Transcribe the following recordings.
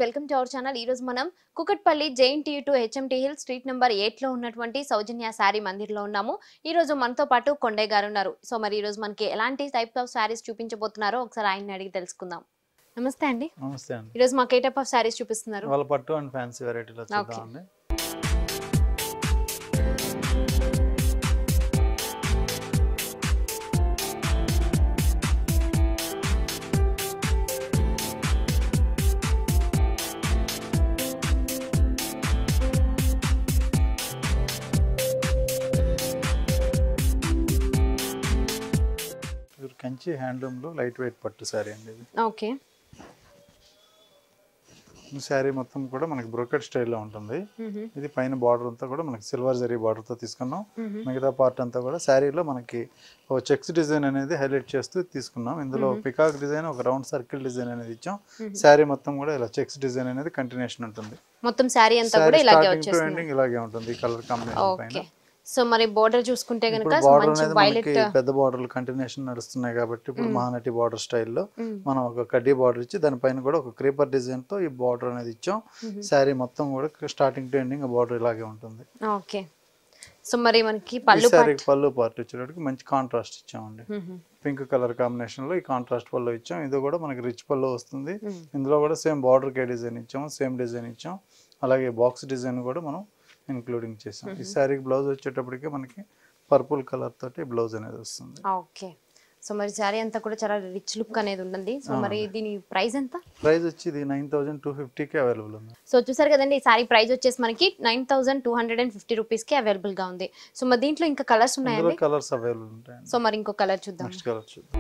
Welcome to our channel ఈ రోజు మనం కుకట్పల్లి జైన్ టీ to HMT hill street number eight లో ఉన్నటువంటి సౌజన్య శారీ మందిర్ లో ఉన్నాము ఈ రోజు మనతో పాటు కొండయ్య గారు ఉన్నారు సో మరి ఈ రోజు మనకి ఎలాంటి టైప్ ఆఫ్ శారీస్ చూపించబోతున్నారో ఒకసారి ఆయన్ని అడిగి తెలుసుకుందాం నమస్తే అండి నమస్తే అండి ఈ రోజు మాకు ఏ టైప్ ఆఫ్ శారీస్ చూపిస్తున్నారు వాళ్ళ పట్టు అండ్ ఫ్యాన్సీ వెరైటీలో చూద్దామండి ఇది కంచి హ్యాండ్లూమ్లో లైట్ వెయిట్ పట్టు శారీ అండి ఇది ఓకే ఈ శారీ మొత్తం కూడా మనకి బ్రోకెట్ స్టైల్లో ఉంటుంది ఇది పైన బార్డర్ అంతా కూడా మనకి సిల్వర్ జరీ బార్డర్తో తీసుకున్నాం మిగతా పార్ట్ అంతా కూడా శారీలో మనకి ఒక చెక్స్ డిజైన్ అనేది హైలైట్ చేస్తూ తీసుకున్నాం ఇందులో పికాక్ డిజైన్ ఒక రౌండ్ సర్కిల్ డిజైన్ అనేది ఇచ్చాం శారీ మొత్తం కూడా ఇలా చెక్స్ డిజైన్ అనేది కంటిన్యూషన్ ఉంటుంది మొత్తం శారీ అంతా శారీ కూడా ఇలాగే స్టార్టింగ్ టు వచ్చేస్తుంది ఎండింగ్ ఇలాగే ఉంటుంది ఈ కలర్ కాంబినేషన్ పైన ఓకే సో మరి బోర్డర్ చూసుకుంటే ఇప్పుడు కనుక బార్డర్ మంచి అనేది వైలెట్ మనకి పెద్ద బార్డర్లు కంటిన్యూషన్ నడుస్తున్నాయి కాబట్టి ఇప్పుడు మహానటి బార్డర్ స్టైల్లో మనం ఒక కడ్డీ బార్డర్ ఇచ్చి దానిపైన కూడా ఒక క్రీపర్ డిజైన్ తో ఈ బార్డర్ అనేది ఇచ్చాం శారీ మొత్తం కూడా స్టార్టింగ్ టు ఎండింగ్ బార్డర్ ఇలాగే ఉంటుంది ఓకే సో మరి మనకి ఈ పళ్ళు శారీకి పళ్ళు పార్ట్ వచ్చేటప్పటికి మంచి కాంట్రాస్ట్ ఇచ్చామండి మ్మ్. పింక్ కలర్ కాంబినేషన్ లో ఈ కాంట్రాస్ట్ పళ్ళు ఇచ్చాం ఇది కూడా మనకి రిచ్ పళ్ళు వస్తుంది ఇందులో కూడా సేమ్ బార్డర్ కే డిజైన్ ఇచ్చాం సేమ్ డిజైన్ ఇచ్చాం అలాగే బాక్స్ డిజైన్ కూడా మనం ఇంక్లూడింగ్ చేసాం ఈ శారీకి బ్లౌజ్ వచ్చేటప్పటికి మనకి పర్పుల్ కలర్ తోటి బ్లౌజ్ అనేది వస్తుంది ఓకే సో మరి శారీ అంతా కూడా చాలా రిచ్ లుక్ అనేది ఉంటుంది సో మరి దీని ప్రైస్ ఎంత ప్రైస్ వచ్చి ఇది నైన్ థౌజండ్ టూ ఫిఫ్టీకి అవైలబుల్ ఉంది సో చూసారు కదండి ఈ శారీ ప్రైస్ వచ్చేసి మనకి nine thousand two hundred and fifty రూపీస్కి అవైలబుల్గా ఉంది సో మరి దీంట్లో ఇంకా కలర్స్ ఇందులో ఉన్నాయండి కలర్స్ అవైలబుల్ ఉంటాయండి సో మరి ఇంకో కలర్ చూద్దాం నెక్స్ట్ కలర్ చూద్దాం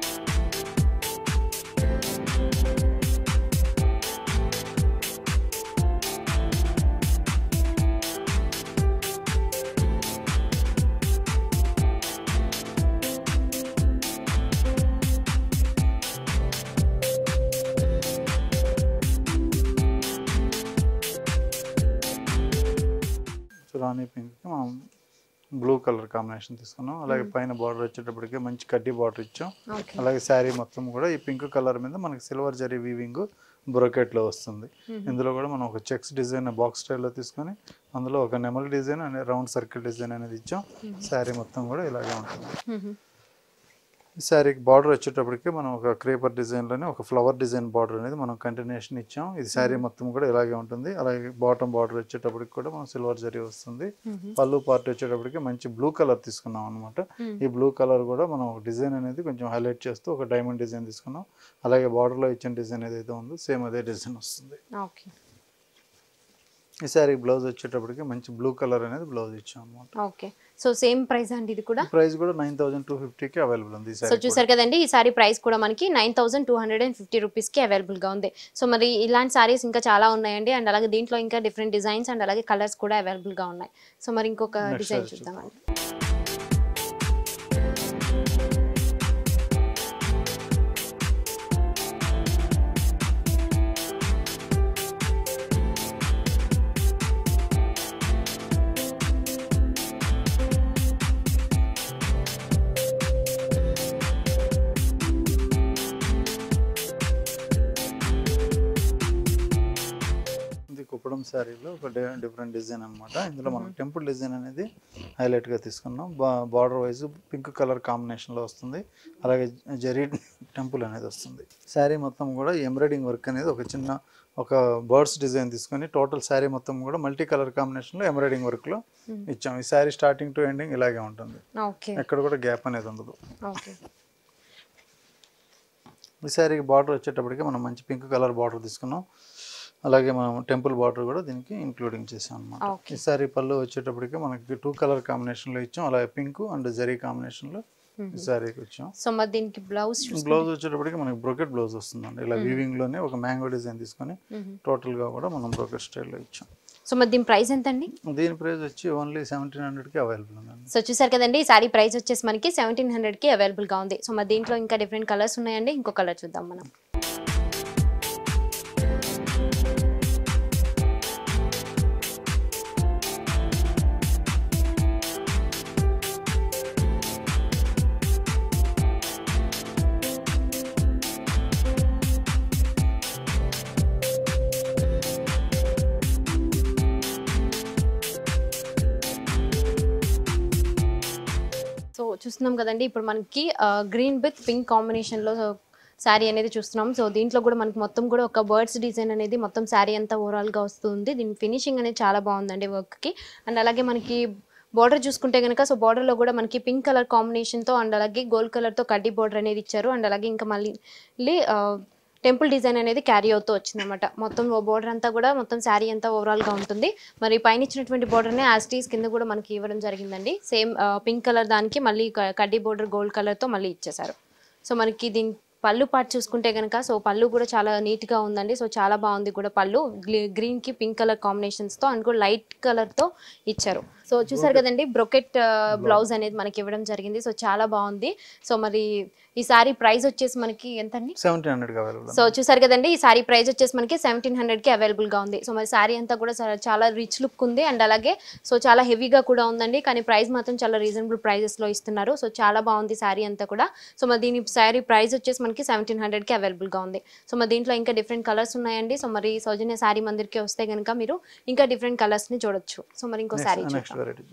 సో రాణి పింక్కి మనం బ్లూ కలర్ కాంబినేషన్ తీసుకున్నాం అలాగే పైన బార్డర్ వచ్చేటప్పటికి మంచి కడ్డీ బార్డర్ ఇచ్చాం ఓకే అలాగే శారీ మొత్తం కూడా ఈ పింక్ కలర్ మీద మనకి సిల్వర్ జరీ వీవింగ్ బ్రొకెట్లో వస్తుంది ఇందులో కూడా మనం ఒక చెక్స్ డిజైన్ బాక్స్ స్టైల్లో తీసుకొని అందులో ఒక నెమల్ డిజైన్ అనే రౌండ్ సర్కిల్ డిజైన్ అనేది ఇచ్చాం శారీ మొత్తం కూడా ఇలాగే ఉంటుంది ఈ శారీకి బార్డర్ వచ్చేటప్పటికి మనం ఒక క్రేపర్ డిజైన్లోనే ఒక ఫ్లవర్ డిజైన్ బార్డర్ అనేది మనం కంటిన్యూషన్ ఇచ్చాం ఇది శారీ మొత్తం కూడా ఇలాగే ఉంటుంది అలాగే బాటమ్ బార్డర్ వచ్చేటప్పటికి కూడా మనం సిల్వర్ జరీ వస్తుంది పళ్ళు పార్ట్ వచ్చేటప్పటికి మంచి బ్లూ కలర్ తీసుకున్నాం అనమాట ఈ బ్లూ కలర్ కూడా మనం ఒక డిజైన్ అనేది కొంచెం హైలైట్ చేస్తూ ఒక డైమండ్ డిజైన్ తీసుకున్నాం అలాగే బార్డర్లో ఇచ్చిన డిజైన్ ఏదైతే ఉందో సేమ్ అదే డిజైన్ వస్తుంది ఓకే ఈ శారీ బ్లౌజ్ వచ్చేటప్పటికి మంచి బ్లూ కలర్ అనేది బ్లౌజ్ ఇచ్చాం అనమాట ఓకే సో సేమ్ ప్రైస్ అండి ఇది కూడా ప్రైస్ కూడా నైన్ థౌసండ్ టూ ఫిఫ్టీకి అవైలబుల్ ఉంది ఈ సో శారీ చూసారు కదండి ఈ సారీ ప్రైస్ కూడా మనకి nine thousand two hundred and fifty రూపీస్కి అవైలబుల్గా ఉంది సో మరి ఇలాంటి సారీస్ ఇంకా చాలా ఉన్నాయండి అండ్ అలాగే దీంట్లో ఇంకా డిఫరెంట్ డిజైన్స్ అండ్ అలాగే కలర్స్ కూడా అవైలబుల్గా ఉన్నాయి సో మరి ఇంకొక Next డిజైన్ saree చూద్దామండి ఇది కుప్పడం శారీలో ఒక డిఫరెంట్ డిజైన్ అన్నమాట ఇందులో మనం టెంపుల్ డిజైన్ అనేది highlight గా తీసుకున్నాం బార్డర్ వైజ్ పింక్ కలర్ కాంబినేషన్లో వస్తుంది అలాగే జరీ టెంపుల్ అనేది వస్తుంది శారీ మొత్తం కూడా ఎంబ్రాయిడింగ్ వర్క్ అనేది ఒక చిన్న ఒక బర్డ్స్ డిజైన్ తీసుకొని టోటల్ శారీ మొత్తం కూడా మల్టీ కలర్ కాంబినేషన్లో ఎంబ్రాయిడింగ్ వర్క్లో ఇచ్చాం ఈ శారీ స్టార్టింగ్ టు ఎండింగ్ ఇలాగే ఉంటుంది ఓకే ఎక్కడ కూడా గ్యాప్ అనేది ఉండదు ఓకే ఈ శారీకి బార్డర్ వచ్చేటప్పటికి మనం మంచి పింక్ కలర్ బార్డర్ తీసుకున్నాం అలాగే మనం టెంపుల్ బార్డర్ కూడా దీనికి ఇంక్లూడింగ్ చేసాం అనమాట Okay. ఈ శారీ పళ్ళు వచ్చేటప్పటికి మనకి టూ కలర్ కాంబినేషన్లో ఇచ్చాం అలాగే పింక్ అండ్ జరీ కాంబినేషన్లో ఈ శారీకి ఇచ్చాం సో మరి దీనికి బ్లౌజ్ బ్లౌజ్ వచ్చేటప్పటికి మనకి బ్రోకెట్ బ్లౌజ్ వస్తుందండి ఇలా వీవింగ్ లోనే ఒక మ్యాంగో డిజైన్ తీసుకొని టోటల్ గా కూడా మనం బ్రోకెట్ స్టైల్లో ఇచ్చాం సో మరి దీని ప్రైస్ ఎంత అండి దీని ప్రైస్ వచ్చి ఓన్లీ సెవెంటీన్ హండ్రెడ్కి అవైలబుల్ ఉందండి సో చూసారు కదండి ఈ సారీ ప్రైస్ వచ్చేసి మనకి సెవెంటీన్ హండ్రెడ్కి అవైలబుల్గా ఉంది సో మరి దీంట్లో ఇంకా డిఫరెంట్ కలర్స్ ఉన్నాయండి ఇంకో కలర్ చూద్దాం మనం చూస్తున్నాం కదండి ఇప్పుడు మనకి గ్రీన్ విత్ పింక్ కాంబినేషన్లో శారీ అనేది చూస్తున్నాం సో దీంట్లో కూడా మనకి మొత్తం కూడా ఒక బర్డ్స్ డిజైన్ అనేది మొత్తం శారీ అంతా ఓవరాల్గా వస్తుంది దీని ఫినిషింగ్ అనేది చాలా బాగుందండి వర్క్కి అండ్ అలాగే మనకి బార్డర్ చూసుకుంటే కనుక సో బార్డర్లో కూడా మనకి పింక్ కలర్ కాంబినేషన్తో అండ్ అలాగే గోల్డ్ కలర్తో కడ్డీ బార్డర్ అనేది ఇచ్చారు అండ్ అలాగే ఇంకా మళ్ళీ టెంపుల్ డిజైన్ అనేది క్యారీ అవుతూ వచ్చిందన్నమాట మొత్తం బోర్డర్ అంతా కూడా మొత్తం శారీ అంతా ఓవరాల్గా ఉంటుంది మరి పైన ఇచ్చినటువంటి బోర్డర్నే యాస్టీస్ కింద కూడా మనకి ఇవ్వడం జరిగిందండి సేమ్ పింక్ కలర్ దానికి మళ్ళీ క- కడ్డీ బోర్డర్ గోల్డ్ కలర్తో మళ్ళీ ఇచ్చేసారు సో మనకి దీని పళ్ళు పార్ట్ చూసుకుంటే కనుక సో పళ్ళు కూడా చాలా నీట్గా ఉందండి సో చాలా బాగుంది కూడా పళ్ళు గ్రీన్కి పింక్ కలర్ కాంబినేషన్స్తో అండ్ కూడా లైట్ కలర్తో ఇచ్చారు సో చూసారు కదండి బ్రొకెట్ బ్లౌజ్ అనేది మనకి ఇవ్వడం జరిగింది సో చాలా బాగుంది సో మరి ఈ సారీ ప్రైస్ వచ్చేసి మనకి ఎంతండి సెవెంటీన్ హండ్రెడ్ అవైలబుల్ సో చూసారు కదండి ఈ సారీ ప్రైస్ వచ్చేసి మనకి సెవెంటీన్ హండ్రెడ్కి అవైలబుల్గా ఉంది సో మరి సారీ అంతా కూడా చా- చాలా రిచ్ లుక్ ఉంది అండ్ అలాగే సో చాలా హెవీగా కూడా ఉందండి కానీ ప్రైస్ మాత్రం చాలా రీజనబుల్ ప్రైజెస్లో ఇస్తున్నారు సో చాలా బాగుంది సారీ అంతా కూడా సో మరి దీని సారీ ప్రైస్ వచ్చేసి మనకి సెవెంటీన్ హండ్రెడ్కి అవైలబుల్గా ఉంది సో మరి దీంట్లో ఇంకా డిఫరెంట్ కలర్స్ ఉన్నాయండి సో మరి సౌజన్య సారీ మందిర్కి వస్తే కనుక మీరు ఇంకా డిఫరెంట్ కలర్స్ని చూడొచ్చు సో మరి ఇంకో సారీ నెక్స్ట్ వెరైటీ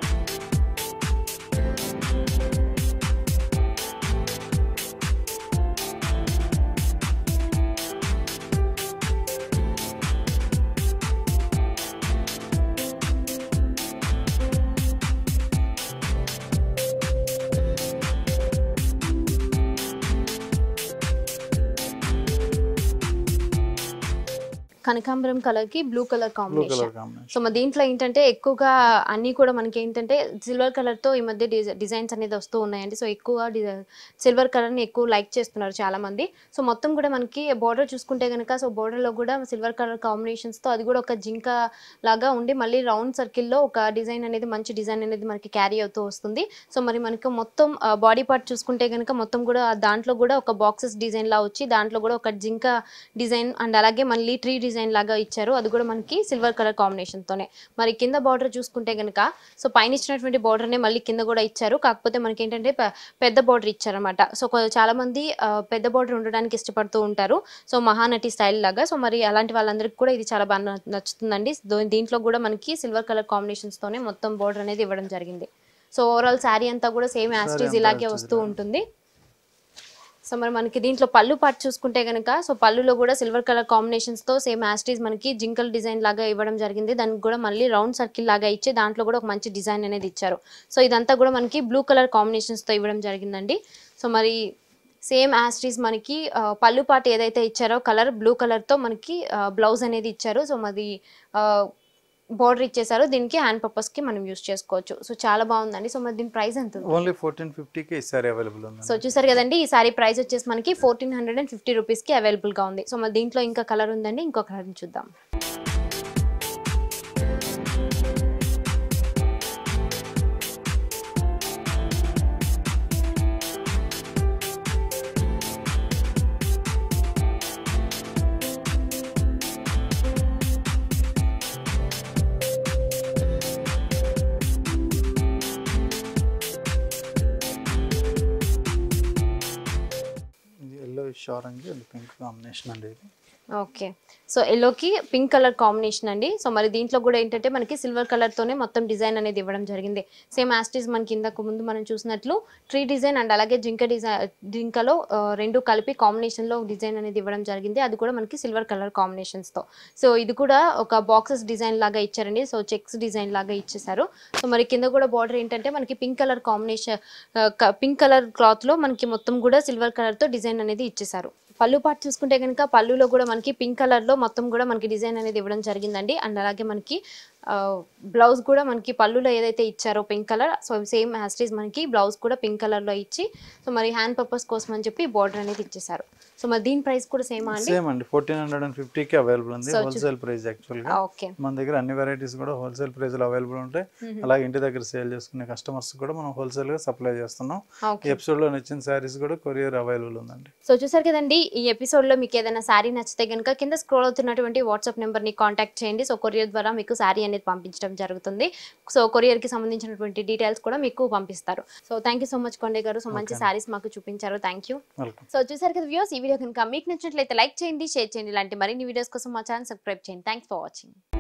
కనకాంబరం కలర్కి blue colour blue combination colour combination so మరి దీంట్లో ఏంటంటే ఎక్కువగా అన్నీ కూడా మనకి ఏంటంటే సిల్వర్ కలర్తో ఈ మధ్య డిజై డిజైన్స్ అనేది వస్తూ ఉన్నాయండి సో ఎక్కువ సిల్వర్ కలర్ని ఎక్కువ లైక్ చేస్తున్నారు చాలా మంది సో మొత్తం కూడా మనకి బార్డర్ చూసుకుంటే కనుక సో బార్డర్లో కూడా సిల్వర్ కలర్ కాంబినేషన్స్తో అది కూడా ఒక జింక లాగా ఉండి మళ్ళీ రౌండ్ సర్కిల్లో ఒక డిజైన్ అనేది మంచి డిజైన్ అనేది మనకి క్యారీ అవుతూ వస్తుంది సో మరి మనకి మొత్తం బాడీ పార్ట్ చూసుకుంటే కనుక మొత్తం కూడా దాంట్లో కూడా ఒక బాక్సెస్ డిజైన్ లా వచ్చి దాంట్లో కూడా ఒక జింక డిజైన్ అండ్ అలాగే మళ్ళీ ట్రీ డిజైన్ లాగా ఇచ్చారు అది కూడా మనకి సిల్వర్ కలర్ కాంబినేషన్తోనే మరి కింద బార్డర్ చూసుకుంటే కనుక సో పైన ఇచ్చినటువంటి బార్డర్నే మళ్ళీ కింద కూడా ఇచ్చారు కాకపోతే మనకి ఏంటంటే పె- పెద్ద బార్డర్ ఇచ్చారనమాట సో కొ- చాలా మంది ఆ, పెద్ద బార్డర్ ఉండడానికి ఇష్టపడుతూ ఉంటారు సో మహానటి స్టైల్ లాగా సో మరి అలాంటి వాళ్ళందరికీ కూడా ఇది చాలా బాగా న- నచ్చుతుందండి దో- దీంట్లో కూడా మనకి సిల్వర్ కలర్ కాంబినేషన్స్తోనే మొత్తం బార్డర్ అనేది ఇవ్వడం జరిగింది సో ఓవరాల్ శారీ అంతా కూడా సేమ్ యాస్టీజ్ అంతా ఇలాగే యాస్టీజ్ వస్తూ ఉంటుంది సో మరి మనకి దీంట్లో పళ్ళు పార్ట్ చూసుకుంటే కనుక సో పళ్ళులో కూడా సిల్వర్ కలర్ కాంబినేషన్స్ తో సేమ్ యాస్టీస్ మనకి జింకల్ డిజైన్ లాగా ఇవ్వడం జరిగింది దానికి కూడా మళ్ళీ రౌండ్ సర్కిల్ లాగా ఇచ్చి దాంట్లో కూడా ఒక మంచి డిజైన్ అనేది ఇచ్చారు సో ఇదంతా కూడా మనకి బ్లూ కలర్ కాంబినేషన్స్ తో ఇవ్వడం జరిగిందండి సో మరి సేమ్ యాస్టీస్ మనకి ఆ, పళ్ళు పార్ట్ ఏదైతే ఇచ్చారో కలర్ బ్లూ కలర్ తో మనకి బ్లౌజ్ అనేది ఇచ్చారు సో మరి బోర్డర్ ఇచ్చేసారు దీనికి హ్యాండ్ పర్పస్ కి మనం యూస్ చేసుకోవచ్చు సో చాలా బాగుందండి సో మరి దీని ప్రైస్ ఎంత ఉంది? ఓన్లీ ఫోర్టీన్ ఫిఫ్టీకి ఈ సారీ అవైలబుల్ ఉంది సో చూసారు కదండి ఈ సారీ ప్రైస్ వచ్చేసి మనకి ఫోర్టీన్ హండ్రెడ్ అండ్ ఫిఫ్టీ రూపీస్కి అవైలబుల్గా ఉంది సో మరి దీంట్లో ఇంకా కలర్ ఉందండి ఇంకో కలర్ చూద్దాం ఇది ఎల్లో షారంగి అండ్ పింక్ కాంబినేషన్ అండి ఇది ఓకే సో ఎల్లోకి పింక్ కలర్ కాంబినేషన్ అండి సో మరి దీంట్లో కూడా ఏంటంటే మనకి సిల్వర్ కలర్తోనే మొత్తం డిజైన్ అనేది ఇవ్వడం జరిగింది సేమ్ యాస్టీస్ మనకి ఇంతకు ముందు మనం చూసినట్లు ట్రీ డిజైన్ అండ్ అలాగే జింక డిజైన్ జింకలో ఆ, రెండు కలిపి కాంబినేషన్లో డిజైన్ అనేది ఇవ్వడం జరిగింది అది కూడా మనకి సిల్వర్ కలర్ కాంబినేషన్స్తో సో ఇది కూడా ఒక బాక్సెస్ డిజైన్ లాగా ఇచ్చారండి సో చెక్స్ డిజైన్ లాగా ఇచ్చేసారు సో మరి కింద కూడా బార్డర్ ఏంటంటే మనకి pink colour combination pink colour క్లాత్లో మనకి మొత్తం కూడా సిల్వర్ కలర్తో డిజైన్ అనేది ఇచ్చేసారు పళ్ళు పార్ట్ చూసుకుంటే కనుక పళ్ళులో కూడా మనకి పింక్ కలర్లో మొత్తం కూడా మనకి డిజైన్ అనేది ఇవ్వడం జరిగిందండి అండ్ అలాగే మనకి బ్లౌజ్ కూడా మనకి పళ్ళులో ఏదైతే ఇచ్చారో pink colour so same as it is మనకి బ్లౌజ్ కూడా పింక్ కలర్లో ఇచ్చి సో మరి హ్యాండ్ పర్పస్ కోసం అని చెప్పి బార్డర్ అనేది ఇచ్చేసారు సో మరి దీని ప్రైస్ కూడా సేమా అండి సేమ్ అండి ఫోర్టీన్ హండ్రెడ్ అండ్ ఫిఫ్టీకి అవైలబుల్ ఉంది So, చూ- హోల్సేల్ ప్రైస్ యాక్చువల్గా ఓకే మన దగ్గర అన్ని వెరైటీస్ కూడా హోల్సేల్ ప్రైస్లో అవైలబుల్ ఉంటాయి అలాగే ఇంటి దగ్గర సేల్ చేసుకునే కస్టమర్స్ కూడా మనం హోల్సేల్గా సప్లై చేస్తున్నాం ఓకే ఈ ఎపిసోడ్లో నచ్చిన శారీస్ కూడా కొరియర్ అవైలబుల్ ఉందండి సో చూసారు కదండి ఈ ఎపిసోడ్లో మీకు ఏదైనా శారీ నచ్చితే కనుక కింద స్క్రోల్ అవుతున్నటువంటి వాట్సాప్ నెంబర్ని కాంటాక్ట్ చేయండి సో కొరియర్ ద్వారా మీకు శారీ అనేది పంపించడం జరుగుతుంది సో కొరియర్కి సంబంధించినటువంటి డీటెయిల్స్ కూడా మీకు పంపిస్తారు so thank you so much Konde గారు సో మంచి శారీస్ మాకు చూపించారు థ్యాంక్ యూ వెల్కమ్ సో చూసారు కదా వ్యూస్ ఈ వీడియో కనుక మీకు నచ్చినట్లయితే లైక్ చేయండి షేర్ చేయండి ఇలాంటి మరిన్ని వీడియోస్ కోసం మా ఛానల్ సబ్స్క్రైబ్ చేయండి థ్యాంక్స్ ఫర్ వాచింగ్